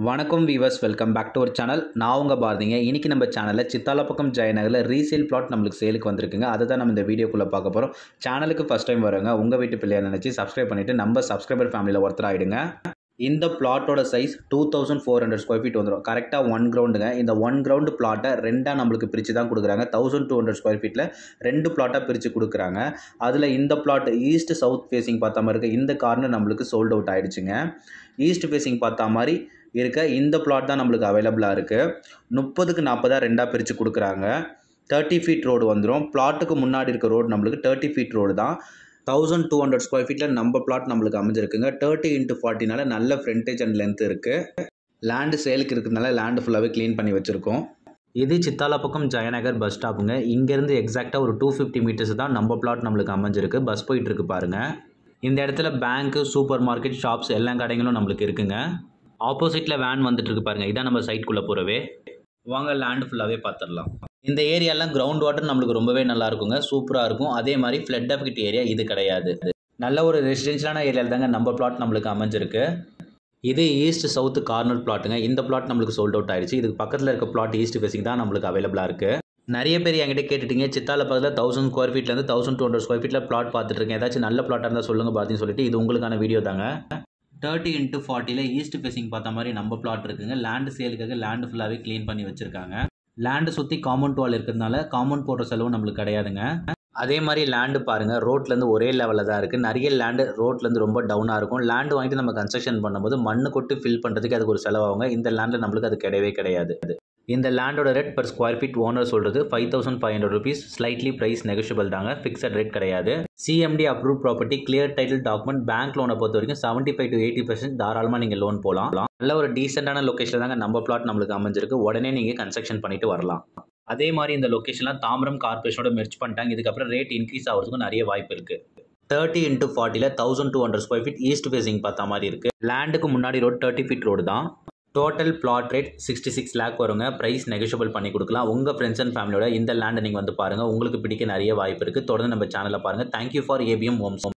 வணக்கம் viewers welcome back to our channel நான் உங்கள் பாரதிங்க இன்றைக்கி நம்ம சேனலில் சித்தாலப்பக்கம் ஜெயநகரில் ரீசேல் பிளாட் நம்மளுக்கு சேலுக்கு வந்திருக்குங்க அதை தான் நம்ம இந்த வீடியோக்குள்ளே பார்க்க போகிறோம் சேனலுக்கு ஃபஸ்ட் டைம் வரவங்க உங்கள் வீட்டு பிள்ளையை நினச்சி சப்ஸ்கிரைப் பண்ணிவிட்டு நம்ம சப்ஸ்கிரைபர் ஃபேமிலியில் ஒருத்தர் ஆகிடுங்க இந்த பிளாட்டோட size two thousand four hundred square feet வந்துடும் கரெக்டாக ஒன் கிரவுண்டுங்க இந்த ஒன் கிரவுண்டு பிளாட்டை ரெண்டாக நம்மளுக்கு பிரித்து தான் கொடுக்குறாங்க தௌசண்ட் டூ ஹண்ட்ரட் ஸ்கொயர் ஃபீட்டில் ரெண்டு பிளாட்டாக பிரித்து கொடுக்குறாங்க அதில் இந்த பிளாட் ஈஸ்ட் சவுத் ஃபேஸிங் பார்த்த மாதிரி இருக்குது இந்த கார்னர் நம்மளுக்கு சோல்ட் அவுட் ஆகிடுச்சுங்க ஈஸ்ட் ஃபேஸிங் பார்த்த மாதிரி இருக்க இந்த பிளாட் தான் நம்மளுக்கு அவைலபிளாக இருக்குது முப்பதுக்கு நாற்பதாக ரெண்டாக பிரித்து கொடுக்குறாங்க தேர்ட்டி ஃபீட் ரோடு வந்துடும் பிளாட்டுக்கு முன்னாடி இருக்க ரோடு நம்மளுக்கு தேர்ட்டி ஃபீட் ரோடு தான் தௌசண்ட் டூ ஹண்ட்ரட் ஸ்கொயர் ஃபீட்டில் நம்ம பிளாட் நம்மளுக்கு அமைஞ்சிருக்குங்க தேர்ட்டி இன்ட்டு ஃபார்ட்டினால நல்ல ஃப்ரண்டேஜ் அண்ட் லென்த் இருக்குது லேண்டு சேலுக்கு இருக்கிறதுனால லேண்டு ஃபுல்லாகவே க்ளீன் பண்ணி வச்சுருக்கோம் இது சித்தாலப்பக்கம் ஜெயநகர் பஸ் ஸ்டாப்புங்க இங்கேருந்து எக்ஸாக்டாக ஒரு டூ ஃபிஃப்டி மீட்டர்ஸ் தான் நம்ம பிளாட் நம்மளுக்கு அமைஞ்சிருக்கு பஸ் போயிட்டுருக்கு பாருங்கள் இந்த இடத்துல பேங்க்கு சூப்பர் மார்க்கெட் ஷாப்ஸ் எல்லா கடைகளும் நம்மளுக்கு இருக்குங்க ஆப்போசிட்டில் வேன் வந்துட்டு இருக்கு பாருங்க இதான் நம்ம சைட்குள்ளே போகிறவே வாங்க லேண்ட் ஃபுல்லாகவே பார்த்துடலாம் இந்த ஏரியாலாம் கிரவுண்ட் வாட்டர் நம்மளுக்கு ரொம்பவே நல்லா இருக்குங்க சூப்பராக இருக்கும் அதே மாதிரி ஃப்ளட் அஃபெக்ட் ஏரியா இது கிடையாது நல்ல ஒரு ரெசிடென்ஷியலான ஏரியாவில் தாங்க நம்ம பிளாட் நம்மளுக்கு அமைஞ்சிருக்கு இது ஈஸ்ட் சவுத் கார்னர் பிளாட்டுங்க இந்த பிளாட் நம்மளுக்கு சோல்ட் அவுட் ஆயிடுச்சு இதுக்கு பக்கத்தில் இருக்க பிளாட் ஈஸ்ட் ஃபேசிங் தான் நம்மளுக்கு அவைலபிளாக இருக்குது நிறைய பேர் என்கிட்ட கேட்டுட்டீங்க சித்தால பக்கத்தில் தௌசண்ட் ஸ்கொயர் ஃபீட்லேருந்து தௌசண்ட் டூ ஹண்ட்ரட் ஸ்கொயர் ஃபீட்டில் பிளாட் பார்த்துட்டு இருக்கேன் ஏதாச்சும் நல்ல பிளாட்டாக இருந்தால் சொல்லுங்கள் பார்த்தீங்கன்னு சொல்லிட்டு இது உங்களுக்கான வீடியோ தாங்க தேர்ட்டி இன்ட்டு ஃபார்ட்டியில் ஈஸ்ட் ஃபேசிங் பார்த்த மாதிரி நம்ம பிளாட் இருக்குங்க லேண்டு சேலுக்காக லேண்டு ஃபுல்லாகவே க்ளீன் பண்ணி வச்சுருக்காங்க லேண்டு சுற்றி காம்பவுண்ட் வால் இருக்கிறதுனால காம்பவுண்ட் போடுற செலவு நம்மளுக்கு கிடையாதுங்க அதே மாதிரி லேண்டு பாருங்கள் ரோட்லேருந்து ஒரே லெவலில் தான் இருக்குது நிறைய லேண்டு ரோட்லேருந்து ரொம்ப டவுனாக இருக்கும் லேண்டு வாங்கிட்டு நம்ம கன்ஸ்ட்ரக்ஷன் பண்ணும்போது மண்ணு கொட்டு ஃபில் பண்ணுறதுக்கு அதுக்கு ஒரு செலவாகுங்க இந்த லேண்டில் நம்மளுக்கு அது கிடையவே கிடையாது இந்த லேண்டோட rate per square feet owner சொல்கிறது five thousand five hundred rupees slightly price negotiable தாங்க ஃபிக்ஸட் ரேட் கிடையாது CMDA approve property clear title document bank லோனை பொறுத்த வரைக்கும் seventy five to eighty percent தாராளமாக நீங்கள் லோன் போகலாம் நல்ல ஒரு டீசெண்டான லொக்கேஷனில் தாங்க நம்ம பிளாட் நம்மளுக்கு அமைஞ்சிருக்கு உடனே நீங்கள் கன்ஸ்ட்ரக்ஷன் பண்ணிட்டு வரலாம் அதே மாதிரி இந்த லொக்கேஷன்லாம் தாம்பரம் கார்பரேஷனோட மெர்ச் பண்ணிட்டாங்க இதுக்கப்புறம் ரேட் இன்க்ரீஸ் ஆகிறதுக்கும் நிறைய வாய்ப்பு இருக்குது தேர்ட்டி இன்ட்டு ஃபார்ட்டியில் thousand two hundred square feet east facing பார்த்த மாதிரி இருக்குது லேண்டுக்கு முன்னாடி ரோட் தேர்ட்டி ஃபீட் ரோடு தான் total plot rate sixty six lakh வருங்க ப்ரைஸ் நெகோஷியபிள் பண்ணி கொடுக்கலாம் உங்கள் ஃப்ரெண்ட்ஸ் அண்ட் ஃபேமிலியோட இந்த லேண்டை நீங்கள் வந்து பாருங்கள் உங்களுக்கு பிடிக்க நிறைய வாய்ப்பு இருக்குது தொடர்ந்து நம்ம சேனலில் பாருங்கள் தேங்க்யூ ஃபார் ஏபிஎம் ஹோம்ஸ்